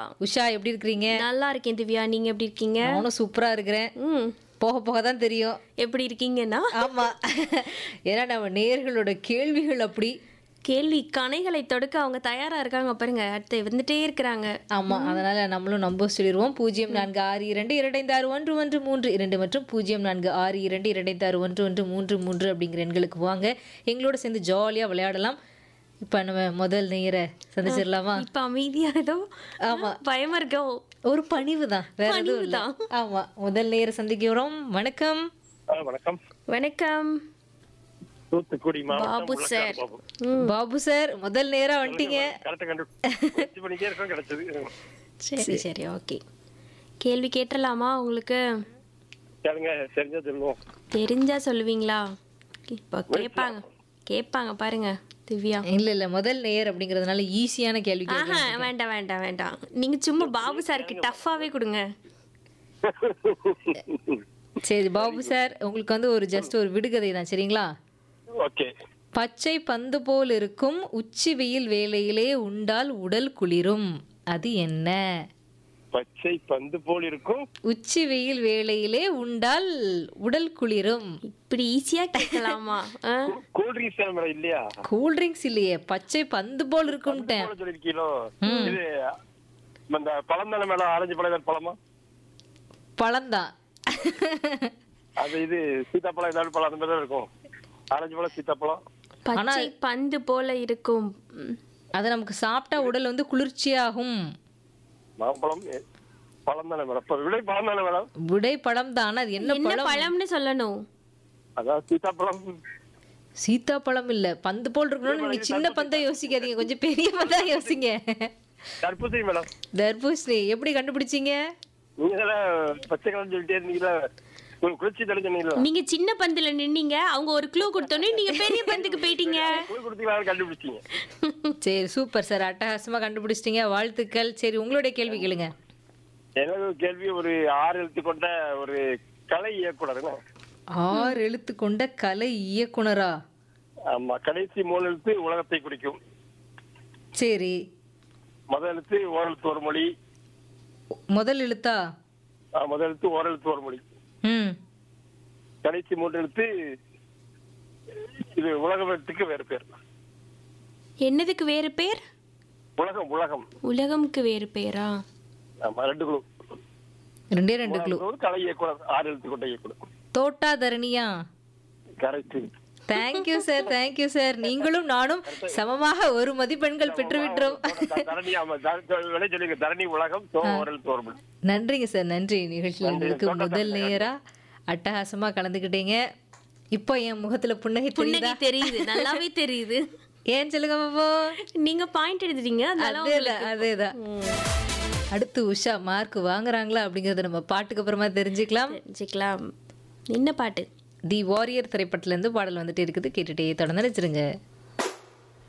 உஷா எப்படி இருக்கிறீங்க நல்லா இருக்கேன் திவ்யா நீங்க எப்படி இருக்கீங்க நானும் சூப்பரா இருக்கிறேன் ம் போக போக தான் தெரியும் எப்படி இருக்கீங்கன்னா ஆமா ஏன்னா நம்ம நேர்களோட கேள்விகள் அப்படி கேள்வி கணைகளை தொடுக்க அவங்க தயாரா இருக்காங்க பாருங்க அடுத்து வந்துட்டே இருக்கிறாங்க ஆமா அதனால நம்மளும் நம்ப சொல்லிடுவோம் பூஜ்ஜியம் நான்கு ஆறு இரண்டு இரண்டைந்து ஆறு ஒன்று ஒன்று மூன்று இரண்டு மற்றும் பூஜ்ஜியம் நான்கு ஆறு இரண்டு இரண்டைந்து ஆறு ஒன்று ஒன்று மூன்று மூன்று அப்படிங்கிற எண்களுக்கு வாங்க எங்களோட சேர்ந்து ஜாலியா விளையாடலாம் இப்ப நம்ம முதல் நேர சந்திச்சிடலாமா இப்ப அமைதியா ஏதோ ஆமா. பயமா இருக்கோ ஒரு பணிவு தான் வேற எதுவும் இல்ல ஆமா முதல் நேர சந்திக்கிறோம் வணக்கம் ஆ, வணக்கம் வணக்கம் தூத்துக்குடி மாவட்டம் பாபு முள்ளக்காடு சார் பாபு. பாபு சார் முதல் நேரம் வந்துட்டீங்க கரெக்டா கண்டு அஞ்சு மணிக்கே இருக்கும் கிடைச்சது சரி சரி ஓகே கேள்வி கேட்டலாமா உங்களுக்கு கேளுங்க தெரிஞ்சா சொல்லுவோம் தெரிஞ்சா சொல்லுவீங்களா இப்போ கேட்பாங்க கேட்பாங்க பாருங்க திவ்யா இல்ல இல்ல முதல் நேர் அப்படிங்கறதுனால ஈஸியான கேள்வி கேட்க ஆஹா வேண்டாம் வேண்டாம் வேண்டாம் நீங்க சும்மா பாபு சாருக்கு டஃப்பாவே கொடுங்க சரி பாபு சார் உங்களுக்கு வந்து ஒரு ஜஸ்ட் ஒரு விடுகதை தான் சரிங்களா ஓகே பச்சை பந்து போல் இருக்கும் உச்சி வெயில் வேளையிலே உண்டால் உடல் குளிரும் அது என்ன பச்சை பந்து போல் இருக்கும் உச்சி வெயில் வேளையிலே உண்டால் உடல் குளிரும் இப்படி ஈஸியா கேட்கலாமா ஆ? கூல் ட்ரிங்க்ஸ் மேடம் இல்லையா கூல் ட்ரிங்க்ஸ் இல்லையே பச்சை பந்து போல் இருக்கும்ட்டேன் போல சொல்லிருக்கீங்களோ இது இந்த பழம் தானே மேடம் ஆரஞ்சு பழம் பழமா பழம்தான் அது இது சீத்தாப்பழம் ஏதாவது பழம் அந்த மாதிரி தான் இருக்கும் ஆரஞ்சு பழம் சீத்தாப்பழம் பச்சை பந்து போல இருக்கும் ம். அது நமக்கு சாப்பிட்டா உடல் வந்து குளிர்ச்சியாகும் மாம்பழம் எ, பழம் தானே மேடம் இப்ப விடை பழம் தானே மேடம் விடை பழம் தான் அது என்ன என்ன பழம் பழம்னு சொல்லணும் அதான் சீத்தாப்பழம் சீத்தாப்பழம் இல்ல பந்து போல் இருக்கணும்னு நீங்க சின்ன பந்தை யோசிக்காதீங்க கொஞ்சம் பெரிய பந்தா யோசிங்க தர்பூசணி மேடம் தர்பூசணி எப்படி கண்டுபிடிச்சீங்க நீங்க தானே பச்சை கலர் சொல்லிட்டே இருந்தீங்களா உங்களுக்கு குளிர்ச்சி தடை சொன்னீங்களா நீங்க சின்ன பந்துல நின்னீங்க அவங்க ஒரு க்ளூ கொடுத்தோன்னே நீங்க பெரிய பந்துக்கு போயிட்டீங்க குளிர் கொடுத்தீங்களா கண்டுபிடிச்சீங்க சரி சூப்பர் சார் அட்டகாசமா கண்டுபிடிச்சிட்டீங்க வாழ்த்துக்கள் சரி உங்களுடைய கேள்வி கேளுங்க எனக்கு ஒரு கேள்வி ஒரு ஆறு எழுத்து கொண்ட ஒரு கலை இயக்குனருங்க ஆறு எழுத்து கொண்ட கலை இயக்குனரா ஆமா கடைசி மூணு எழுத்து உலகத்தை குறிக்கும் சரி முதல் எழுத்து ஓரெழுத்து ஒரு மொழி முதல் எழுத்தா ஆ, முதல் எழுத்து ஓரெழுத்து ஒரு மொழி ம் கடைசி மூன்று எழுத்து இது உலகத்துக்கு வேறு பேர் என்னதுக்கு வேறு பேர் உலகம் உலகம் உலகம்க்கு வேறு பேரா ஆமா ரெண்டு குழு ரெண்டே ரெண்டு கிலோ கலை இயக்குனர் ஆறு எழுத்து கொண்ட இயக்குனர் தோட்டா தரணியா correct thank you sir thank you sir நீங்களும் நானும் சமமாக ஒரு மதிப்பெண்கள் பெற்றுவிட்டோம் தரணி ஆமா த- விடை சொல்லுங்க தரணி உலகம் தோ ஓரெழுத்து ஒரு மொழி நன்றிங்க சார் நன்றி நிகழ்ச்சியில் உங்களுக்கு முதல் நேரா அட்டகாசமா கலந்துக்கிட்டீங்க இப்போ என் முகத்துல புன்னகை தெரியுதா புன்னகை தெரியுது நல்லாவே தெரியுது ஏன் சொல்லுங்க பாப்போ நீங்க பாயிண்ட் எடுத்துட்டீங்க அதனால அதேதான் அதேதான் அடுத்து உஷா மார்க் வாங்குறாங்களா அப்படிங்கறத நம்ம பாட்டுக்கு அப்புறமா தெரிஞ்சுக்கலாம் தெரிஞ்சுக்கலாம் என்ன பாட்டு தி வாரியர் திரைப்படத்துல இருந்து பாடல் வந்துட்டு இருக்குது கேட்டுட்டே தொடர்ந்து நினைச்சிருங்க